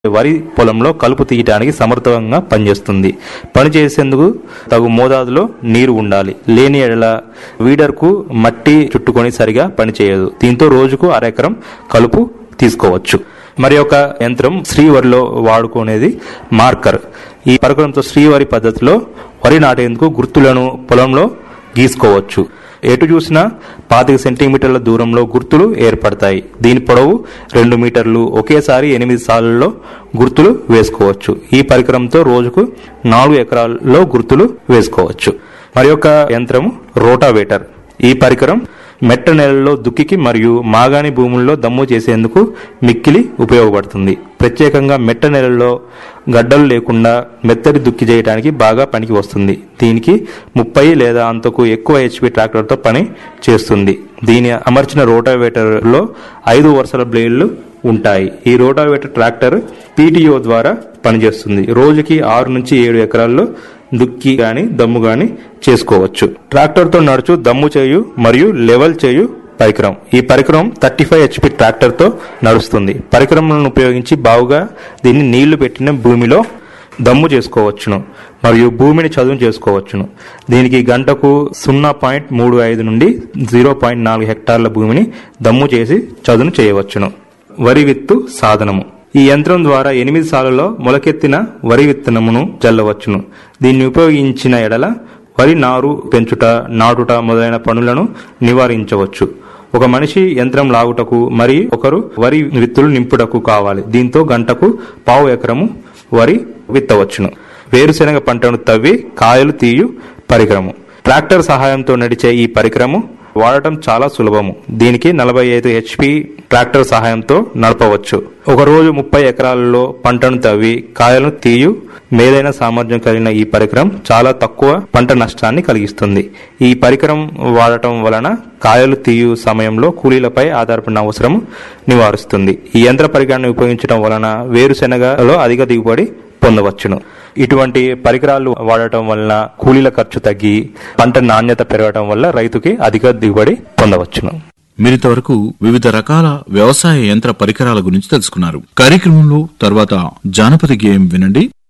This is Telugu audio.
వరి పొలంలో కలుపు తీయటానికి సమర్థవంగా పనిచేస్తుంది పని చేసేందుకు తగు మోతాదులో నీరు ఉండాలి లేని ఎడల వీడర్కు మట్టి చుట్టుకొని సరిగా పనిచేయదు దీంతో రోజుకు అరెకరం కలుపు తీసుకోవచ్చు మరి ఒక యంత్రం శ్రీవరిలో వాడుకునేది మార్కర్ ఈ పరికరంతో శ్రీవరి పద్ధతిలో వరి నాటేందుకు గుర్తులను పొలంలో గీసుకోవచ్చు ఎటు చూసినా పాతిక సెంటీమీటర్ల దూరంలో గుర్తులు ఏర్పడతాయి దీని పొడవు రెండు మీటర్లు ఒకేసారి ఎనిమిది సార్లలో గుర్తులు వేసుకోవచ్చు ఈ పరికరంతో రోజుకు నాలుగు ఎకరాల్లో గుర్తులు వేసుకోవచ్చు మరి ఒక యంత్రం రోటావేటర్ ఈ పరికరం మెట్ట నేలలో దుక్కికి మరియు మాగాణి భూముల్లో దమ్ము చేసేందుకు మిక్కిలి ఉపయోగపడుతుంది ప్రత్యేకంగా మెట్ట నేలలో గడ్డలు లేకుండా మెత్తటి దుక్కి చేయడానికి బాగా పనికి వస్తుంది దీనికి ముప్పై లేదా అంతకు ఎక్కువ హెచ్పి ట్రాక్టర్తో పని చేస్తుంది దీని అమర్చిన రోటావేటర్లో ఐదు వరుసల బ్లేడ్లు ఉంటాయి ఈ రోటావేటర్ ట్రాక్టర్ పీటీఓ ద్వారా పనిచేస్తుంది రోజుకి ఆరు నుంచి ఏడు ఎకరాల్లో దుక్కి గాని దమ్ము గాని చేసుకోవచ్చు ట్రాక్టర్తో నడుచు దమ్ము చేయు మరియు లెవెల్ చేయు పరికరం ఈ పరికరం థర్టీ ఫైవ్ హెచ్పి ట్రాక్టర్తో నడుస్తుంది పరికరములను ఉపయోగించి బావుగా దీన్ని నీళ్లు పెట్టిన భూమిలో దమ్ము చేసుకోవచ్చును మరియు భూమిని చదును చేసుకోవచ్చును దీనికి గంటకు సున్నా పాయింట్ మూడు ఐదు నుండి జీరో పాయింట్ నాలుగు హెక్టార్ల భూమిని దమ్ము చేసి చదును చేయవచ్చును వరి విత్తు సాధనము ఈ యంత్రం ద్వారా ఎనిమిది సార్లలో మొలకెత్తిన వరి విత్తనమును జల్లవచ్చును దీన్ని ఉపయోగించిన ఎడల వరి నారు పెంచుట నాటుట మొదలైన పనులను నివారించవచ్చు ఒక మనిషి యంత్రం లాగుటకు మరి ఒకరు వరి విత్తులు నింపుటకు కావాలి దీంతో గంటకు పావు ఎకరము వరి విత్తవచ్చును వేరుశెనగ పంటను తవ్వి కాయలు తీయు పరికరము ట్రాక్టర్ సహాయంతో నడిచే ఈ పరికరము వాడటం చాలా సులభము దీనికి నలభై ఐదు హెచ్పి ట్రాక్టర్ సహాయంతో నడపవచ్చు ఒక రోజు ముప్పై ఎకరాలలో పంటను తవ్వి కాయలను తీయు మేలైన సామర్థ్యం కలిగిన ఈ పరికరం చాలా తక్కువ పంట నష్టాన్ని కలిగిస్తుంది ఈ పరికరం వాడటం వలన కాయలు తీయు సమయంలో కూలీలపై ఆధారపడిన అవసరం నివారిస్తుంది ఈ యంత్ర పరికరాన్ని ఉపయోగించడం వలన వేరుశెనగలో అధిక దిగుబడి పొందవచ్చును ఇటువంటి పరికరాలు వాడటం వలన కూలీల ఖర్చు తగ్గి పంట నాణ్యత పెరగడం వల్ల రైతుకి అధిక దిగుబడి పొందవచ్చును మీరింతవరకు వివిధ రకాల వ్యవసాయ యంత్ర పరికరాల గురించి తెలుసుకున్నారు కార్యక్రమంలో తర్వాత జానపద గేయం వినండి